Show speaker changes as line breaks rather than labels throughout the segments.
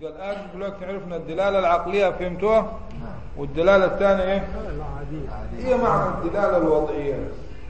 يبقى الآن دلوقتي عرفنا الدلالة العقلية فهمتوها والدلالة الثانية إيه
العادية
هي معنى الدلالة الوضعية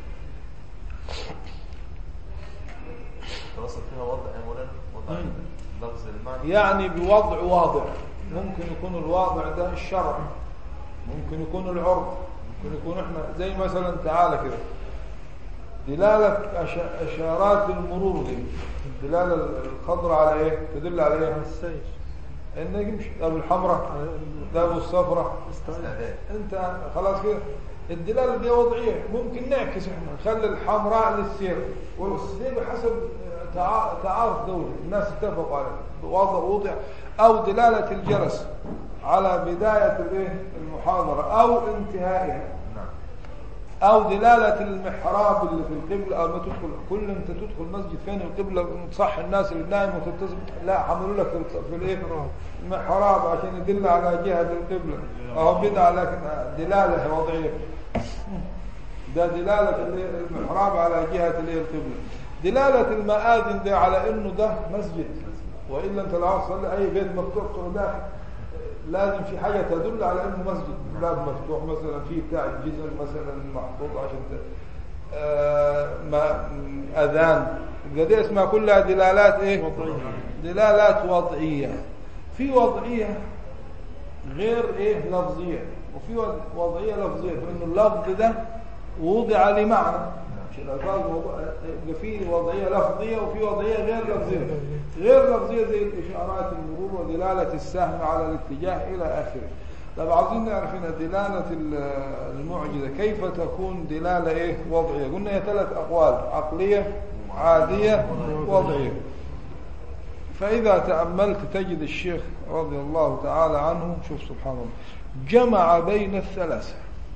توصل فيها وضع يا مولانا وضع لفظ المعنى
يعني بوضع واضع ممكن يكون الواضع ده الشرع ممكن يكون العرف ممكن يكون احنا زي مثلا تعالى كده دلالة أش- إشارات المرور دي الدلالة الخضراء على إيه؟ تدل على إيه؟
السيف
إنك يمشي أبو الحمراء ده أبو الصفراء
استعداد
أنت خلاص كده الدلالة دي وضعية ممكن نعكس احنا نخلي الحمراء للسير والسير بحسب تع- تعارف دولي الناس اتفقوا عليه وضع وضع أو دلالة الجرس على بداية الايه المحاضرة أو انتهائها
نعم
أو دلالة المحراب اللي في القبلة أو ما تدخل كل أنت تدخل مسجد فين القبلة صح الناس اللي نايم وتلتزم لا حملوا لك في- في الإيه محراب عشان يدل على جهة القبلة أو بدعة لكن دلالة وضعية ده دلالة الإيه؟ المحراب على جهة الإيه القبلة دلالة المآذن ده على إنه ده مسجد وإلا أنت لو عاوز تصلي أي بيت مفتوح تروح داخل لازم في حاجة تدل على إنه مسجد باب مفتوح مثلا في بتاع الجزم مثلا محطوط عشان ت... آه ما أذان القضية اسمها كلها دلالات إيه؟
وضعية.
دلالات وضعية في وضعية غير إيه لفظية وفي وض- وضعية لفظية فإنه اللفظ ده وضع لمعنى مش الألفاظ موضوع يبقى في وضعية لفظية وفي وضعية غير لفظية غير لفظية زي الإشارات المرور ودلالة السهم على الاتجاه إلى آخره طب عاوزين نعرف هنا دلالة ال- المعجزة كيف تكون دلالة إيه وضعية قلنا هي ثلاث أقوال عقلية عادية وضعية فإذا تأملت تجد الشيخ رضي الله تعالى عنه شوف سبحان الله جمع بين الثلاثة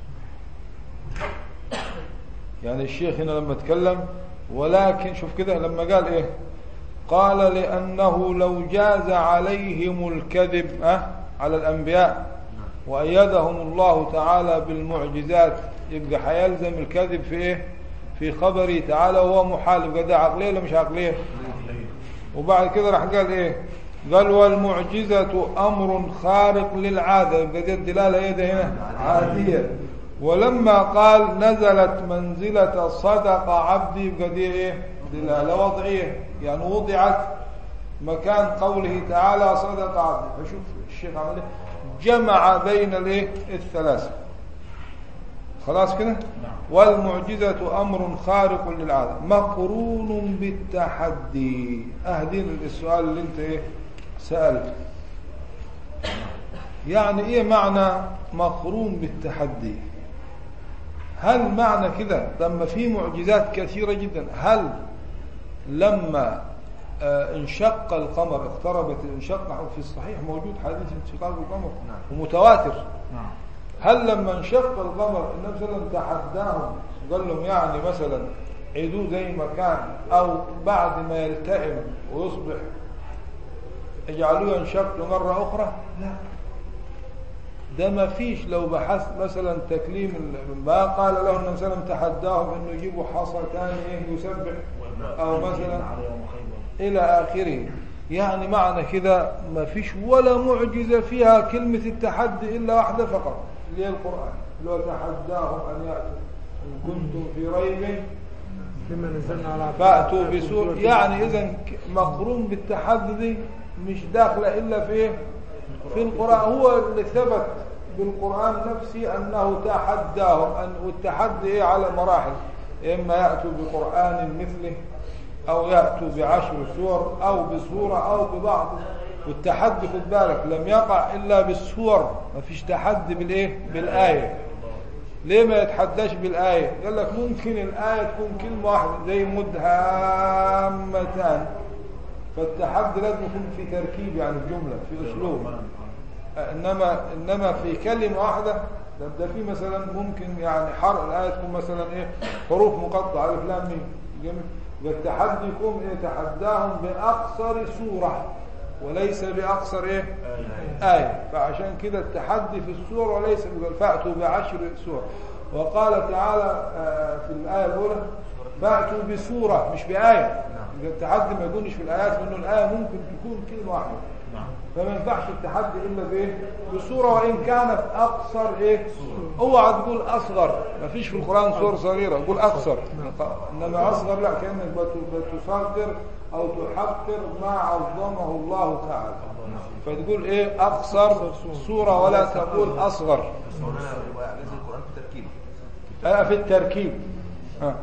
يعني الشيخ هنا لما تكلم ولكن شوف كده لما قال ايه قال لأنه لو جاز عليهم الكذب أه على الأنبياء وأيدهم الله تعالى بالمعجزات يبقى حيلزم الكذب في ايه في خبره تعالى وهو محال يبقى ده عقلية ولا مش عقلية وبعد كده راح قال ايه قال والمعجزة أمر خارق للعادة يبقى دي الدلالة ايه ده هنا عادية ولما قال نزلت منزلة صدق عبدي يبقى دي ايه دلالة وضعية يعني وضعت مكان قوله تعالى صدق عبدي فشوف الشيخ عمل ايه جمع بين الايه الثلاثة خلاص كده والمعجزة أمر خارق للعادة مقرون بالتحدي أهدين السؤال اللي انت ايه سألته يعني ايه معنى مقرون بالتحدي هل معنى كده لما في معجزات كثيرة جدا هل لما آه، انشق القمر اقتربت انشق في الصحيح موجود حديث انشقاق القمر
نعم.
ومتواتر
نعم
هل لما انشق القمر النبي صلى الله عليه وسلم تحداهم قال لهم يعني مثلا عيدوه زي ما كان او بعد ما يلتئم ويصبح اجعلوه ينشق مرة اخرى لا ده ما فيش لو بحثت مثلا تكليم ال- ما قال له النبي صلى الله عليه وسلم تحداهم انه يجيبوا حصى ثاني ايه يسبح او مثلا إلى آخره يعني معنى كده ما فيش ولا معجزة فيها كلمة التحدي إلا واحدة فقط اللي هي القرآن اللي هو تحداهم أن يأتوا إن كنتم في ريب
لما نزلنا على عبد
فأتوا
الله
بسورة
سورة
يعني إذا مقرون بالتحدي دي مش داخلة إلا في إيه؟ في القرآن هو اللي ثبت بالقرآن نفسه أنه تحداهم أن والتحدي إيه على مراحل إما يأتوا بقرآن مثله أو يأتوا بعشر سور أو بسورة أو ببعض والتحدي خد بالك لم يقع إلا بالسور ما فيش تحدي بالإيه بالآية ليه ما يتحداش بالآية قال لك ممكن الآية تكون كلمة واحدة زي مدهامتان فالتحدي لازم يكون في تركيب يعني في جملة في أسلوب إنما إنما في كلمة واحدة ده, ده في مثلا ممكن يعني حرف الآية تكون مثلا إيه حروف مقطعة ألف لام ميم جميل والتحدي يكون إيه تحداهم بأقصر سورة وليس بأقصر إيه آية فعشان كده التحدي في السورة وليس بقول فأتوا بعشر سور وقال تعالى آه، في الآية الأولى فأتوا بسورة مش بآية يبقى التحدي ما يكونش في الآيات لأنه الآية ممكن تكون كلمة واحدة فما ينفعش التحدي الا بايه بصوره وان كانت اقصر ايه اوعى تقول اصغر ما فيش في القران صور صغيره قول اقصر انما اصغر لا كانك بت- بتصغر او تحقر ما عظمه الله تعالى فتقول ايه اقصر صوره ولا تقول اصغر
بس هنا يبقى لازم القرآن في تركيبه
آه، في التركيب آه.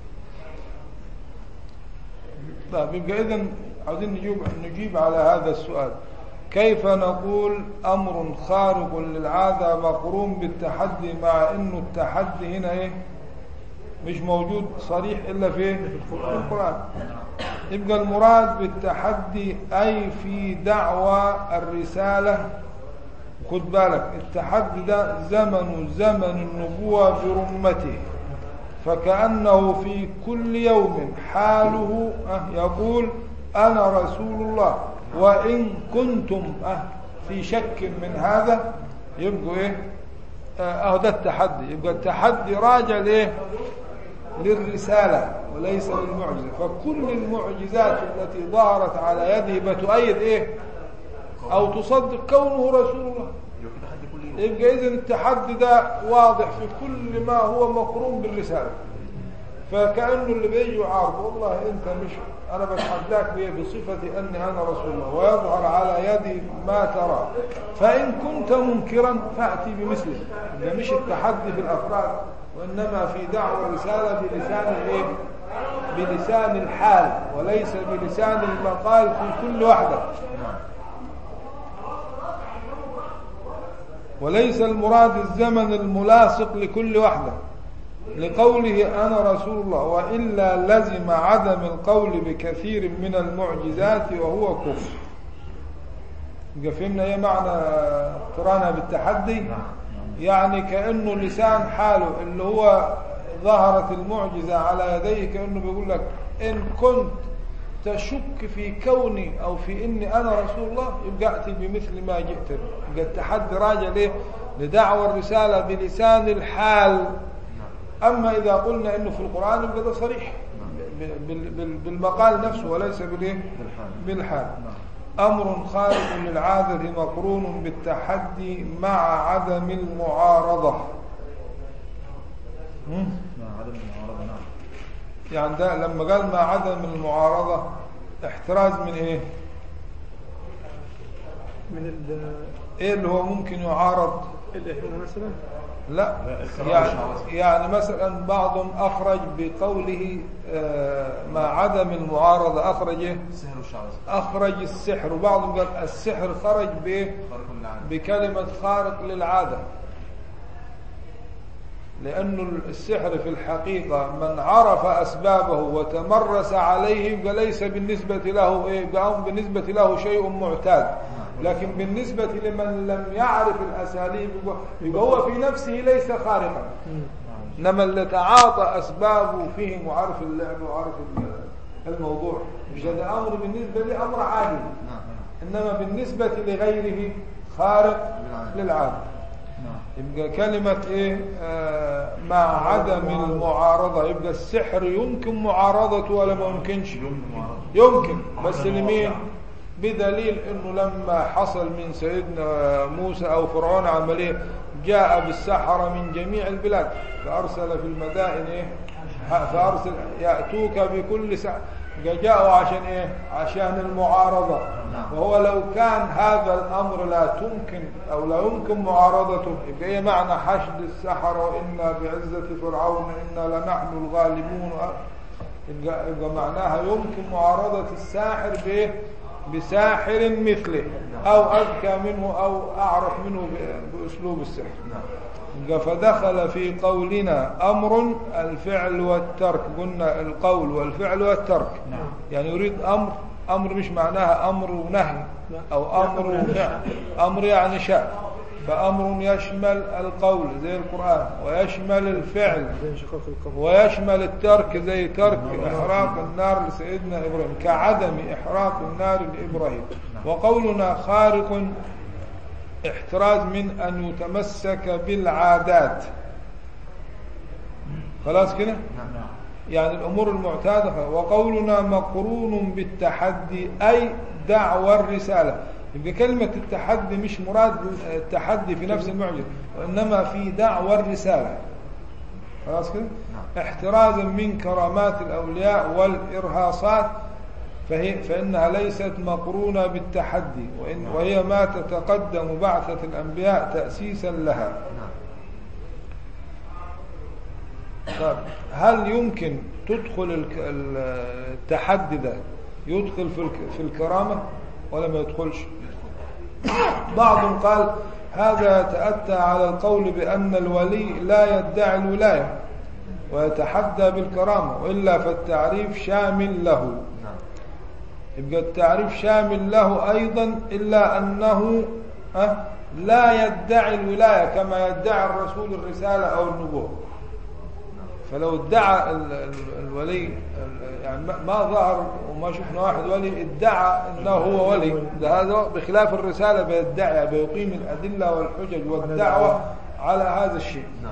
طيب يبقى اذا عاوزين نجيب نجيب على هذا السؤال كيف نقول امر خارق للعاده مقرون بالتحدي مع انه التحدي هنا ايه مش موجود صريح الا في في القران يبقى المراد بالتحدي اي في دعوى الرساله خد بالك التحدي ده زمن زمن النبوة برمته فكأنه في كل يوم حاله أه يقول أنا رسول الله وإن كنتم أه في شك من هذا يبقوا إيه آه، أهو ده التحدي يبقى التحدي راجع لإيه للرسالة وليس للمعجزة فكل المعجزات التي ظهرت على يده بتؤيد إيه أو تصدق كونه رسول الله
يبقى في تحدي كل يوم
يبقى إذن التحدي ده واضح في كل ما هو مقرون بالرسالة فكأنه اللي بيجي يعارض والله أنت مش أنا بتحداك بيه بصفتي أني أنا رسول الله ويظهر على يدي ما ترى فإن كنت منكرا فأتي بمثله ده مش التحدي في الأفراد وإنما في دعوة الرسالة بلسان الإيه؟ بلسان الحال وليس بلسان المقال في كل واحدة وليس المراد الزمن الملاصق لكل واحدة لقوله أنا رسول الله وإلا لزم عدم القول بكثير من المعجزات وهو كفر يبقى فهمنا ايه معنى اقترانها بالتحدي يعني كأنه لسان حاله اللي هو ظهرت المعجزة على يديه كأنه بيقول لك إن كنت تشك في كوني أو في إني أنا رسول الله يبقى أتي بمثل ما جئت به يبقى التحدي راجع ليه لدعوى الرسالة بلسان الحال أما إذا قلنا إنه في القرآن يبقى ده صريح ب- بال- بال- بالمقال نفسه وليس بالإيه بالحال أمر خارق للعادة مقرون بالتحدي مع عدم المعارضة مم.
مع عدم المعارضة نعم
يعني ده لما قال مع عدم المعارضة احتراز من ايه
من ال-
ايه اللي هو ممكن يعارض
الإحنا مثلا
لا
لا، الخراج
يعني,
الشعوذة.
يعني مثلا بعضهم اخرج بقوله آه، مع عدم المعارضة اخرج ايه
السهر والشعوذة
اخرج السحر وبعضهم قال السحر خرج بايه
خارق للعادة
بكلمة خارق للعادة لأن السحر في الحقيقة من عرف أسبابه وتمرس عليه يبقى ليس بالنسبة له إيه يبقى بالنسبة له شيء معتاد لكن بالنسبة لمن لم يعرف الأساليب يبقى- يبقى هو في نفسه ليس خارقا إنما اللي تعاطى أسبابه فهم وعرف اللعب وعرف الموضوع مش هذا أمر بالنسبة لي أمر عادي
نعم
إنما بالنسبة لغيره خارق
للعادة.
للعادة
نعم
يبقى كلمة إيه آه مع عدم المعارضة يبقى السحر يمكن معارضته ولا ما يمكنش يمكن بس لمين بدليل انه لما حصل من سيدنا موسى او فرعون عمليه جاء بالسحرة من جميع البلاد فارسل في المدائن ايه فارسل ياتوك بكل سحر جاءوا عشان ايه عشان المعارضة وهو لو كان هذا الامر لا تمكن او لا يمكن معارضته يبقى ايه معنى حشد السحرة وانا بعزة فرعون انا لنحن الغالبون يبقى, يبقى معناها يمكن معارضة الساحر بايه بساحر مثله او اذكى منه او اعرف منه ب- باسلوب السحر يبقى فدخل في قولنا امر الفعل والترك قلنا القول والفعل والترك
نعم.
يعني يريد امر امر مش معناها امر ونهي او امر وفعل امر يعني شأن فامر يشمل القول زي القران ويشمل الفعل
زي انشقاق القمر
ويشمل الترك زي ترك إحراق النار لسيدنا إبراهيم كعدم إحراق النار لإبراهيم وقولنا خارق احتراز من أن يتمسك بالعادات خلاص كده
نعم
يعني الأمور المعتادة وقولنا مقرون بالتحدي أي دعوى الرسالة يبقى كلمة التحدي مش مراد التحدي في نفس المعجزة وإنما في دعوى الرسالة خلاص كده احترازا من كرامات الأولياء والإرهاصات فهي فإنها ليست مقرونة بالتحدي وإن وهي ما تتقدم بعثة الأنبياء تأسيسا لها
نعم
طيب هل يمكن تدخل الك- ال- التحدي ده يدخل في الك- في الكرامة ولا ما يدخلش بعضهم قال هذا يتأتى على القول بأن الولي لا يدعي الولاية ويتحدى بالكرامة وإلا فالتعريف شامل له
نعم
يبقى التعريف شامل له أيضا إلا أنه أه لا يدعي الولاية كما يدعي الرسول الرسالة أو النبوة فلو ادعى ال- ال- الولي ال- يعني ما- ما ظهر وما شفنا واحد ولي ادعى انه هو ولي ده هذا بخلاف الرسالة بيدعي بيقيم الأدلة والحجج والدعوة على هذا الشيء
نعم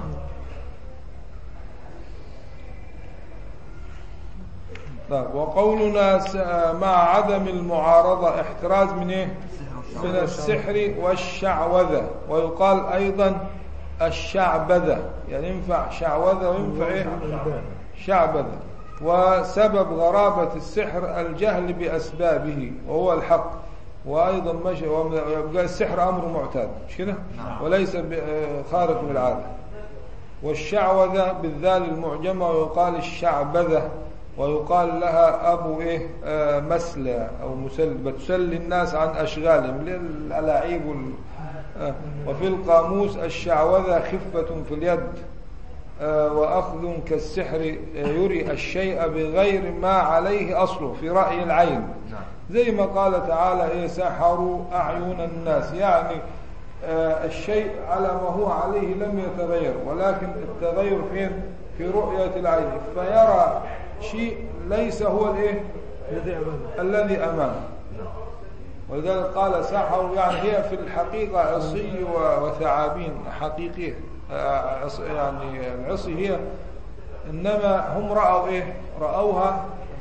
طيب وقولنا س- مع عدم المعارضة احتراز من ايه من السحر والشعوذة ويقال ايضا الشعبذة يعني ينفع شعوذة وينفع ايه شعبذة وسبب غرابة السحر الجهل بأسبابه وهو الحق وأيضا مش يبقى السحر أمر معتاد مش كده وليس ب- آه، خارق للعادة والشعوذة بالذال المعجمة ويقال الشعبذة ويقال لها أبو إيه آه مسلى أو مسل بتسلي الناس عن أشغالهم للألاعيب وال- آه وفي القاموس الشعوذة خفة في اليد آه وأخذ كالسحر آه، يري الشيء بغير ما عليه أصله في رأي العين
نعم
زي ما قال تعالى إيه سحروا أعين الناس يعني آه الشيء على ما هو عليه لم يتغير ولكن التغير فين في رؤية العين فيرى شيء ليس هو الايه
الذي أمامه
الذي أمامه ولذلك قال سحروا يعني هي في الحقيقة عصي و- وثعابين حقيقية آه، عص- يعني العصي هي إنما هم رأوا إيه رأوها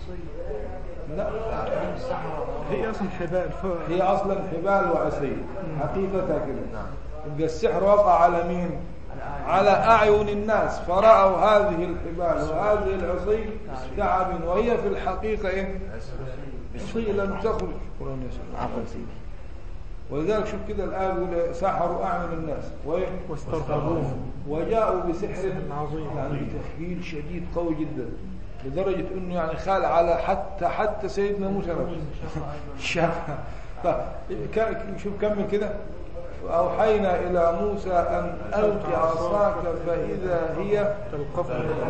لا
هي أصلا حبال ف-
هي اصلا حبال وعصي حقيقتها كده
نعم.
يبقى السحر وقع على مين على اعين الناس فراوا هذه الحبال وهذه العصي تعب وهي في الحقيقه ايه عصي لم تخرج قرآن يسأل.
عفوا سيدي
ولذلك شوف كده الايه يقول إيه؟ سحروا اعين الناس وايه
واسترهبوهم
وجاءوا بسحر
عظيم.
يعني بتخيل شديد قوي جدا لدرجة انه يعني خال على حتى حتى سيدنا موسى نفسه شافها طيب ك- شوف كمل كده أوحينا إلى موسى أن ألق عصاك فإذا هي
تلقف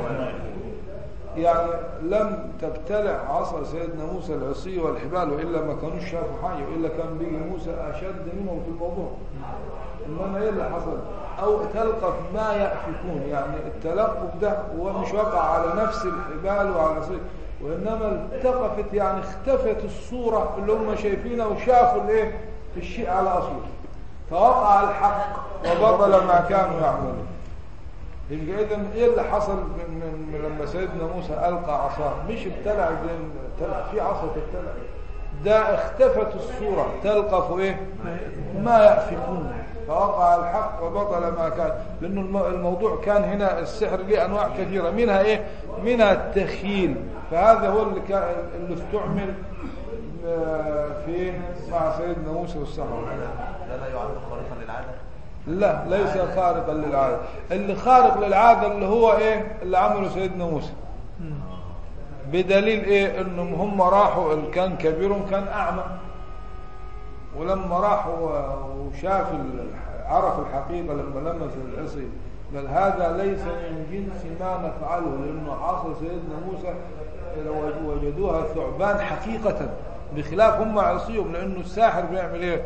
يعني لم تبتلع عصا سيدنا موسى العصي والحبال وإلا ما كانوش شافوا حاجة وإلا كان بيجي موسى أشد منهم في الموضوع إنما إيه اللي حصل أو تلقف ما يأفكون يعني التلقف ده هو مش وقع على نفس الحبال وعلى العصي وإنما التقفت يعني اختفت الصورة اللي هم شايفينها وشافوا الإيه الشيء على أصله فوقع الحق وبطل ما كانوا يعملون يبقى اذا ايه اللي حصل من, من, من لما سيدنا موسى القى عصاه مش ابتلع زي- ابتلع في عصا تبتلع ده اختفت الصورة تلقف ايه ما يأفكون فوقع الحق وبطل ما كان لانه الم- الموضوع كان هنا السحر له انواع كثيرة منها ايه منها التخيل فهذا هو اللي كان اللي استعمل آه، في مع سيدنا موسى والسحرة
لا لا يعد خارقا للعادة
لا ليس خارقا للعادة اللي خارق للعادة اللي هو ايه اللي عمله سيدنا موسى بدليل ايه انهم هم راحوا ال- كان كبيرهم كان اعمى ولما راحوا و- وشاف ال- عرف الحقيقة لما لمس العصي قال هذا ليس من جنس ما نفعله لانه عصا سيدنا موسى لو وج- وجدوها ثعبان حقيقة بخلاف هم عصيهم لانه الساحر بيعمل ايه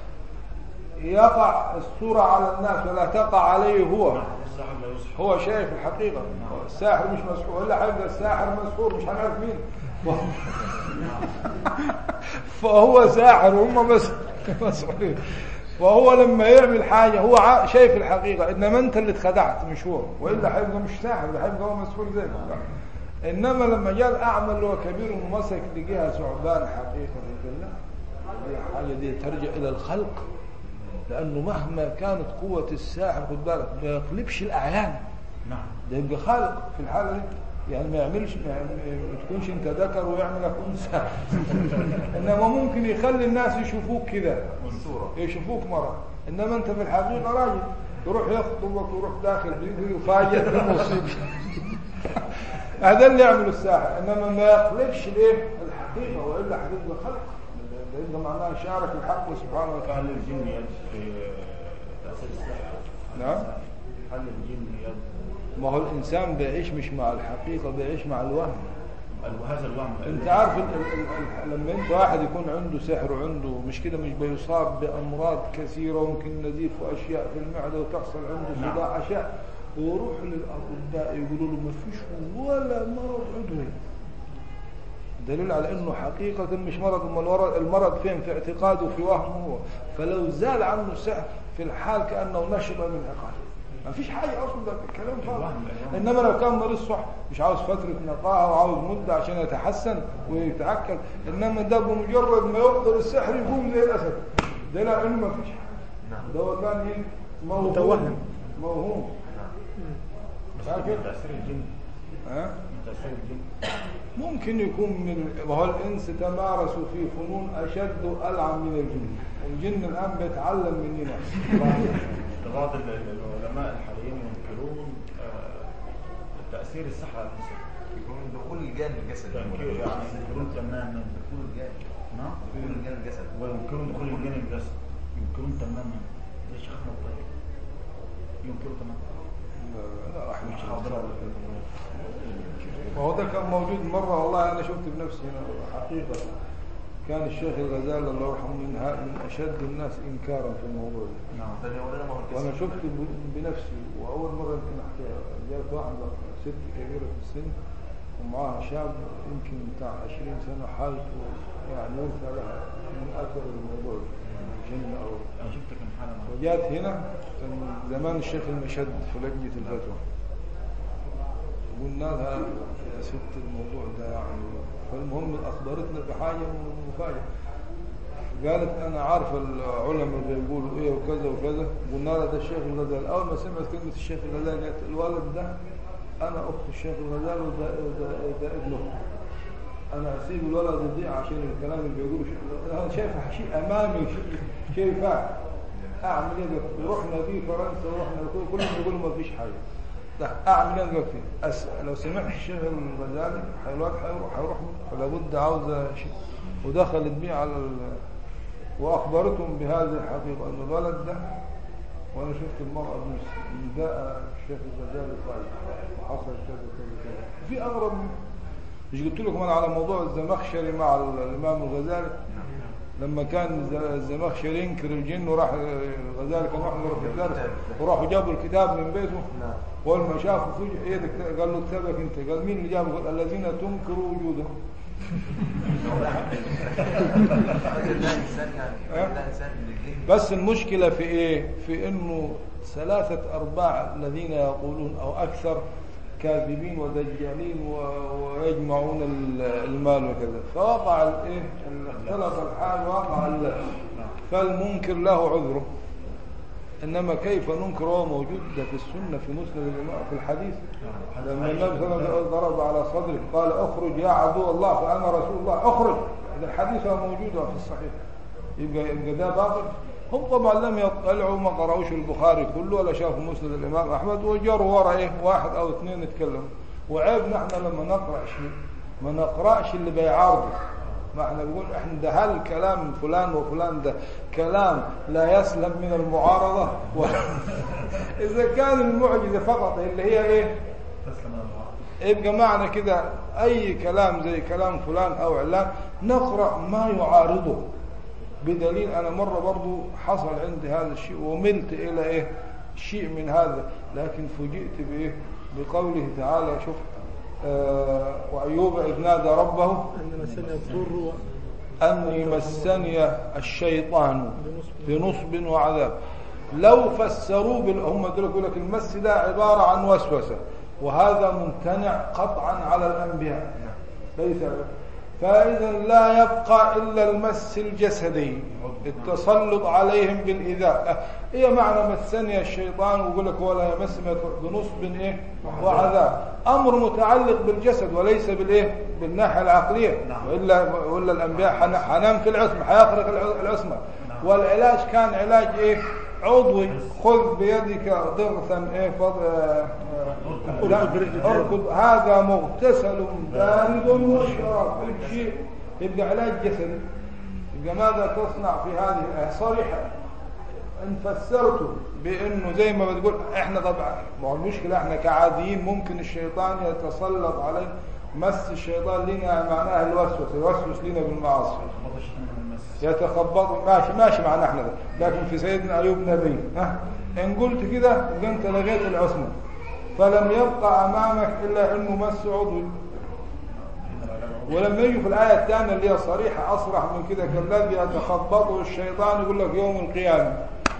يقع الصورة على الناس ولا تقع عليه هو هو شايف الحقيقة الساحر مش مسحور إلا حيبقى الساحر مسحور مش هنعرف مين فهو ساحر وهم بس مسحورين فهو لما يعمل حاجة هو عا- شايف الحقيقة إنما أنت اللي اتخدعت مش هو وإلا حيبقى مش ساحر ده حيبقى هو مسحور زيك إنما لما جاء الأعمى اللي هو كبير ومسك لقيها ثعبان حقيقة قال لا الحاجة دي ترجع إلى الخلق لأنه مهما كانت قوة الساحر خد بالك ما يقلبش الأعيان
نعم
ده يبقى خالق في الحالة دي يعني ما يعملش ما, يعمل- ما تكونش انت ذكر ويعملك انثى انما ممكن يخلي الناس يشوفوك كده
الصورة
يشوفوك مرة انما انت في الحقيقة راجل يروح يخطبك ويروح داخل بيته يفاجئ بالمصيبة هذا اللي يعمله الساحر انما ما يقلبش الايه الحقيقة والا هتبقى خلق ده يبقى معناها شارك الحق سبحانه وتعالى
هل الجن يد في تأثير السحر؟
نعم
هل الجن يد
ما هو الانسان بيعيش مش مع الحقيقة بيعيش مع الوهم
وهذا الوهم
انت عارف ال ال ال لما انت واحد يكون عنده سحر وعنده مش كده مش بيصاب بامراض كثيره وممكن نزيف واشياء في المعده وتحصل عنده
نعم.
صداع اشياء ويروح للاطباء يقولوا له ما فيش ولا مرض عضوي دليل على انه حقيقه مش مرض اما المرض المرض فين في اعتقاده في وهمه هو فلو زال عنه السحر في الحال كانه نشط من عقاله ما فيش حاجه اصلا ده كلام فاضي
الوهم، الوهم.
انما لو كان مريض صح مش عاوز فتره نقاهه وعاوز مده عشان يتحسن ويتعكل انما ده بمجرد ما يقدر السحر يقوم زي الاسد ده لا انه ما فيش
نعم
ده هو كان ايه موهوم
متوهم.
موهوم فاكر
تأثير الجن
ها
من تأثير الجن
ممكن يكون من وهو الانس تمارسوا في فنون اشد والعن من الجن الجن الان بيتعلم مننا
بعض ال- ال- العلماء الحاليين ينكرون آه، تأثير السحر على الإنسان
يكون دخول الجان الجسد
يعني ينكرون تماما
دخول الجان
نعم
دخول الجان الجسد
وينكرون دخول الجن الجسد ينكرون تماما زي شيخنا الطيب ينكرون تماما
لا راح يمشي
حاضرة
وهو ده كان موجود مرة والله أنا شفت بنفسي هنا حقيقة كان الشيخ الغزالي الله يرحمه من, ها- من أشد الناس إنكارا في الموضوع ده
نعم
ده يورينا ما هو
وأنا
الجسد
شفت ب- بنفسي وأول مرة يمكن أحكيها جات واحدة ست كبيرة في السن ومعاها شاب يمكن بتاع 20 سنة حالته يعني يرثى لها من أثر الموضوع ده جن أو
أنا شفت كم حالة معه.
وجات هنا كان زمان الشيخ المشد في لجنة الفتوى قلنا لها يا ست الموضوع ده يعني فالمهم أخبرتنا بحاجة مفاجئة قالت أنا عارفة العلماء بيقولوا إيه وكذا وكذا قلنا لها ده الشيخ الغزالي أول ما سمعت كلمة الشيخ الغزالي قالت الولد ده أنا أخت الشيخ الغزالي وده ده, ده ابن أخته انا اسيب الولد يضيع عشان الكلام اللي بيقوله شيء انا شايف شيء امامي شيء شيء فاعل اعمل ايه دلوقتي ورحنا بيه فرنسا ورحنا كل- كلهم بيقولوا ما فيش حاجه ده اعمل ايه دلوقتي أس... لو سمعت الشيخ الغزالي الواد هيروح هيروح فلا بد عاوزه شيء ودخلت بيه على ال... واخبرتهم بهذه الحقيقه ان الولد ده وانا شفت المراه بنفسي ان جاء الشيخ الغزالي طيب وحصل كذا كذا كذا في اغرب من مش قلت لكم انا على موضوع الزمخشري مع الامام الغزالي لما كان الز- الزمخشري ينكر الجن وراح الغزالي كان واحد يروح الدرس وراحوا جابوا الكتاب من بيته
نعم
اول ما شافوا فجأة ايه ده كتاب- قال له كتابك انت قال مين اللي جابه قال الذين تنكروا وجودهم
الراجل ده انسان يعني
ها؟
الراجل ده انسان من الجن
بس المشكلة في ايه في انه ثلاثة ارباع الذين يقولون او اكثر كاذبين ودجالين و- ويجمعون ال- المال وكذا فوقع الايه ال- اختلط الحال وقع ال- فالمنكر له عذره انما كيف ننكر وهو موجود ده في السنه في مسند الامام في الحديث لما النبي صلى الله عليه وسلم ضرب على صدره قال اخرج يا عدو الله فانا رسول الله اخرج هذا الحديث هو موجود في الصحيح يبقى يبقى ده باطل هم طبعا لم يطلعوا ما قرأوش البخاري كله ولا شافوا مسند الامام احمد وجروا ورا ايه واحد او اثنين يتكلموا وعيب نحن لما نقرا شيء ما نقراش اللي بيعارضه ما احنا بنقول احنا ده هل كلام فلان وفلان ده كلام لا يسلم من المعارضه و... اذا كان المعجزه فقط اللي هي ايه
تسلم الله
يبقى معنى كده اي كلام زي كلام فلان او علان نقرا ما يعارضه بدليل انا مره برضو حصل عندي هذا الشيء وملت الى ايه شيء من هذا لكن فوجئت بايه بقوله تعالى شوف آه وايوب اذ نادى ربه
أن مسنا الضر
أني مسني الشيطان بنصب وعذاب لو فسروا بال... هم دول يقول لك المس ده عبارة عن وسوسة وهذا ممتنع قطعا على الأنبياء ليس فإذا لا يبقى إلا المس الجسدي التسلط عليهم بالإيذاء هي معنى مسني الشيطان ويقول لك ولا يمس بنصب إيه وعذاب أمر متعلق بالجسد وليس بالإيه بالناحية العقلية وإلا وإلا الأنبياء حن- حنام في العصمة حيخرق الع- العصمة والعلاج كان علاج إيه عضوي خذ بيدك ضغثا إيه فض... آه، آه، لا، اركض هذا مغتسل بارد وشراب كل شيء يبقى علاج جسدي يبقى ماذا تصنع في هذه الآية صريحة ان فسرته بانه زي ما بتقول احنا طبعا ما هو المشكله احنا كعاديين ممكن الشيطان يتسلط علينا مس الشيطان لنا معناها الوسوسه يوسوس لنا بالمعاصي
خبط الشيطان من المس
يتخبط ماشي ماشي معنا احنا ده لكن في سيدنا ايوب نبي ها ان قلت كده يبقى انت لغيت العصمه فلم يبقى امامك الا انه مس عضوي ولما يجي في الآية الثانية اللي هي صريحة أصرح من كده كالذي يتخبطه الشيطان يقول لك يوم القيامة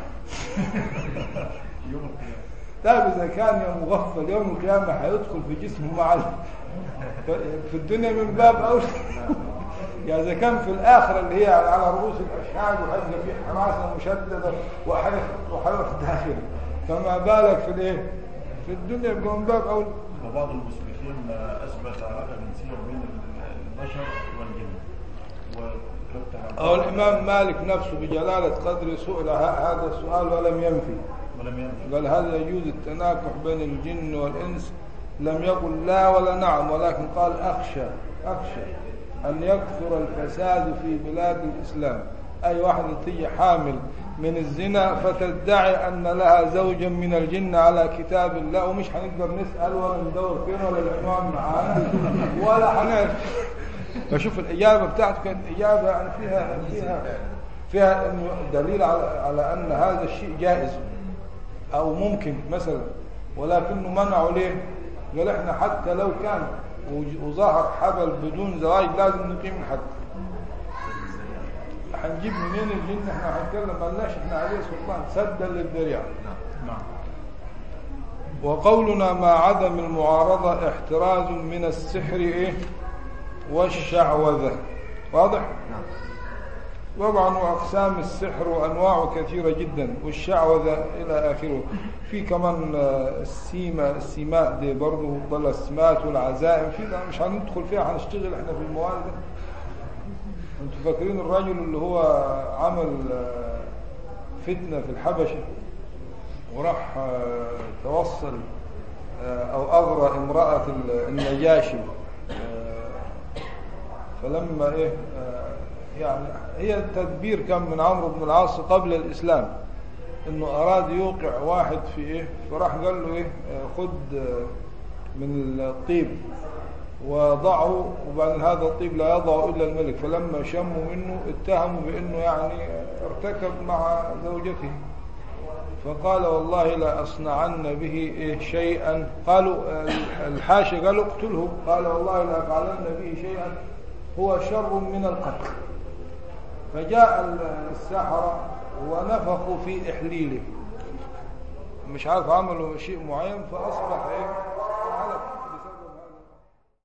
يوم القيامة
طيب إذا كان يوم مغفل يوم القيامة هيدخل في جسمه مع ال- في الدنيا من باب أولى يعني إذا كان في الآخرة اللي هي على رؤوس الأشهاد وهيبقى في حراسة مشددة وحيف- وحيف داخل فما بالك في الإيه؟ في الدنيا يبقى من باب أولى
وبعض المسلمين أثبت علاقة جنسية بين البشر والجن وحتى
أو الإمام مالك نفسه بجلالة قدر سئل ه- هذا السؤال ولم ينفي
ولم ينفع
قال هل يجوز التناكح بين الجن والإنس لم يقل لا ولا نعم ولكن قال أخشى أخشى أن يكثر الفساد في بلاد الإسلام أي واحدة تيجي حامل من الزنا فتدعي أن لها زوجا من الجن على كتاب الله ومش هنقدر نسأل ولا ندور فين ولا العنوان معانا ولا هنعرف فشوف الإجابة بتاعته كانت إجابة يعني فيها فيها فيها إنه دليل على على أن هذا الشيء جائز او ممكن مثلا ولكنه منعه ليه قال احنا حتى لو كان وج- وظهر حبل بدون زواج لازم نقيم الحد هنجيب منين الجن احنا هنتكلم ملناش احنا عليه سلطان سدا للذريعه
نعم
وقولنا مع عدم المعارضة احتراز من السحر ايه والشعوذة واضح طبعا واقسام السحر وانواعه كثيره جدا والشعوذه الى اخره في كمان آه، السيمه السيماء دي برضه ضل السمات والعزائم في ده مش هندخل فيها هنشتغل احنا في الموال ده انتوا فاكرين الرجل اللي هو عمل آه، فتنه في الحبشه وراح آه، توصل آه، او اغرى امراه ال- النجاشي آه، فلما ايه آه، يعني هي التدبير كان من عمرو بن العاص قبل الاسلام انه اراد يوقع واحد في ايه فراح قال له ايه آه، خد آه، من الطيب وضعه وبعدين هذا الطيب لا يضع الا الملك فلما شموا منه اتهموا بانه يعني ارتكب مع زوجته فقال والله لا أصنعن به إيه شيئا قالوا آه، الحاشا قالوا اقتله قال والله لا أفعلن به شيئا هو شر من القتل فجاء ال- السحرة ونفخوا في إحليله مش عارف عملوا شيء معين فأصبح إيه